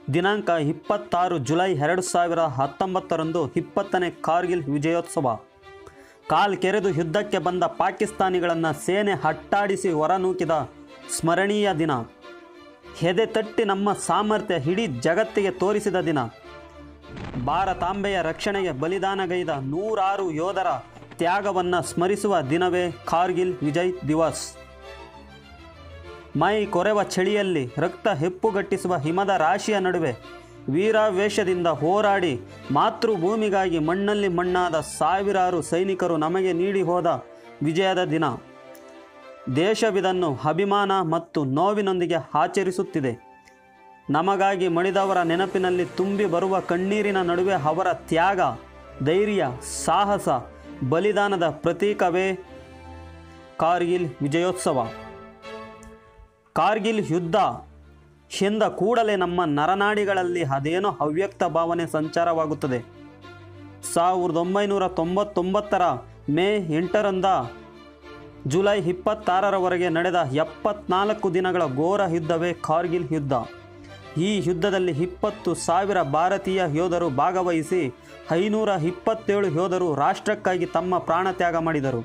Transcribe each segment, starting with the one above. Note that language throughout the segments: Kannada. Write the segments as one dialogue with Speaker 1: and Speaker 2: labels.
Speaker 1: ದಿನಾಂಕ ಇಪ್ಪತ್ತಾರು ಜುಲೈ ಎರಡು ಸಾವಿರ ಹತ್ತೊಂಬತ್ತರಂದು ಇಪ್ಪತ್ತನೇ ಕಾರ್ಗಿಲ್ ವಿಜಯೋತ್ಸವ ಕಾಲ್ ಕೆರೆದು ಯುದ್ಧಕ್ಕೆ ಬಂದ ಪಾಕಿಸ್ತಾನಿಗಳನ್ನು ಸೇನೆ ಹಟ್ಟಾಡಿಸಿ ಹೊರನೂಕಿದ ಸ್ಮರಣೀಯ ದಿನ ಹೆದೆ ತಟ್ಟಿ ನಮ್ಮ ಸಾಮರ್ಥ್ಯ ಇಡೀ ಜಗತ್ತಿಗೆ ತೋರಿಸಿದ ದಿನ ಭಾರತಾಂಬೆಯ ರಕ್ಷಣೆಗೆ ಬಲಿದಾನಗೈದ ನೂರಾರು ಯೋಧರ ತ್ಯಾಗವನ್ನು ಸ್ಮರಿಸುವ ದಿನವೇ ಕಾರ್ಗಿಲ್ ವಿಜಯ್ ದಿವಸ್ ಮೈ ಕೊರೆವ ಚಳಿಯಲ್ಲಿ ರಕ್ತ ಹೆಪ್ಪುಗಟ್ಟಿಸುವ ಹಿಮದ ರಾಶಿಯ ನಡುವೆ ವೀರಾವೇಶದಿಂದ ಹೋರಾಡಿ ಮಾತೃಭೂಮಿಗಾಗಿ ಮಣ್ಣಲ್ಲಿ ಮಣ್ಣಾದ ಸಾವಿರಾರು ಸೈನಿಕರು ನಮಗೆ ನೀಡಿ ಹೋದ ವಿಜಯದ ದಿನ ದೇಶವಿದನ್ನು ಅಭಿಮಾನ ಮತ್ತು ನೋವಿನೊಂದಿಗೆ ಆಚರಿಸುತ್ತಿದೆ ನಮಗಾಗಿ ಮಣಿದವರ ನೆನಪಿನಲ್ಲಿ ತುಂಬಿ ಬರುವ ಕಣ್ಣೀರಿನ ನಡುವೆ ಅವರ ತ್ಯಾಗ ಧೈರ್ಯ ಸಾಹಸ ಬಲಿದಾನದ ಪ್ರತೀಕವೇ ಕಾರ್ಗಿಲ್ ವಿಜಯೋತ್ಸವ ಕಾರ್ಗಿಲ್ ಯುದ್ಧ ಎಂದ ಕೂಡಲೇ ನಮ್ಮ ನರನಾಡಿಗಳಲ್ಲಿ ಅದೇನೋ ಅವ್ಯಕ್ತ ಭಾವನೆ ಸಂಚಾರವಾಗುತ್ತದೆ ಸಾವಿರದ ಒಂಬೈನೂರ ತೊಂಬತ್ತೊಂಬತ್ತರ ಮೇ ಎಂಟರಂದ ಜುಲೈ ಇಪ್ಪತ್ತಾರರವರೆಗೆ ನಡೆದ ಎಪ್ಪತ್ನಾಲ್ಕು ದಿನಗಳ ಘೋರ ಯುದ್ಧವೇ ಕಾರ್ಗಿಲ್ ಯುದ್ಧ ಈ ಯುದ್ಧದಲ್ಲಿ ಇಪ್ಪತ್ತು ಸಾವಿರ ಭಾರತೀಯ ಯೋಧರು ಭಾಗವಹಿಸಿ ಐನೂರ ಇಪ್ಪತ್ತೇಳು ಯೋಧರು ರಾಷ್ಟ್ರಕ್ಕಾಗಿ ತಮ್ಮ ಪ್ರಾಣ ತ್ಯಾಗ ಮಾಡಿದರು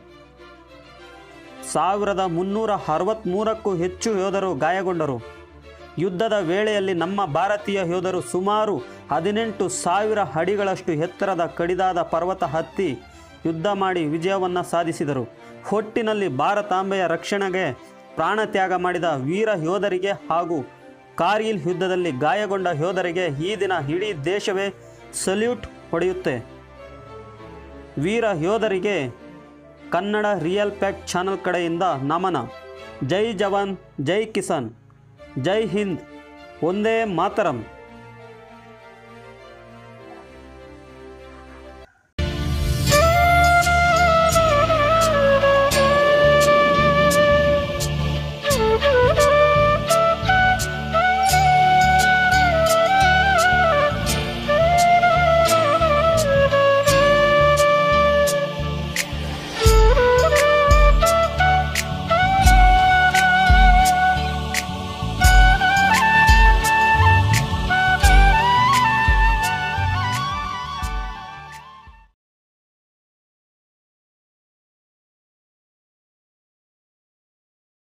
Speaker 1: ಸಾವಿರದ ಮುನ್ನೂರ ಅರವತ್ತ್ಮೂರಕ್ಕೂ ಹೆಚ್ಚು ಯೋಧರು ಗಾಯಗೊಂಡರು ಯುದ್ಧದ ವೇಳೆಯಲ್ಲಿ ನಮ್ಮ ಭಾರತೀಯ ಯೋಧರು ಸುಮಾರು ಹದಿನೆಂಟು ಸಾವಿರ ಅಡಿಗಳಷ್ಟು ಎತ್ತರದ ಕಡಿದಾದ ಪರ್ವತ ಹತ್ತಿ ಯುದ್ಧ ಮಾಡಿ ವಿಜಯವನ್ನು ಸಾಧಿಸಿದರು ಒಟ್ಟಿನಲ್ಲಿ ಭಾರತಾಂಬೆಯ ರಕ್ಷಣೆಗೆ ಪ್ರಾಣ ತ್ಯಾಗ ಮಾಡಿದ ವೀರ ಯೋಧರಿಗೆ ಹಾಗೂ ಕಾರ್ಗಿಲ್ ಯುದ್ಧದಲ್ಲಿ ಗಾಯಗೊಂಡ ಯೋಧರಿಗೆ ಈ ದಿನ ಇಡೀ ದೇಶವೇ ಸಲ್ಯೂಟ್ ಹೊಡೆಯುತ್ತೆ ವೀರ ಯೋಧರಿಗೆ ಕನ್ನಡ ರಿಯಲ್ ಪ್ಯಾಕ್ ಚಾನಲ್ ಕಡೆಯಿಂದ ನಮನ ಜೈ ಜವಾನ್ ಜೈ ಕಿಸಾನ್ ಜೈ ಹಿಂದ್ ಒಂದೇ ಮಾತರಂ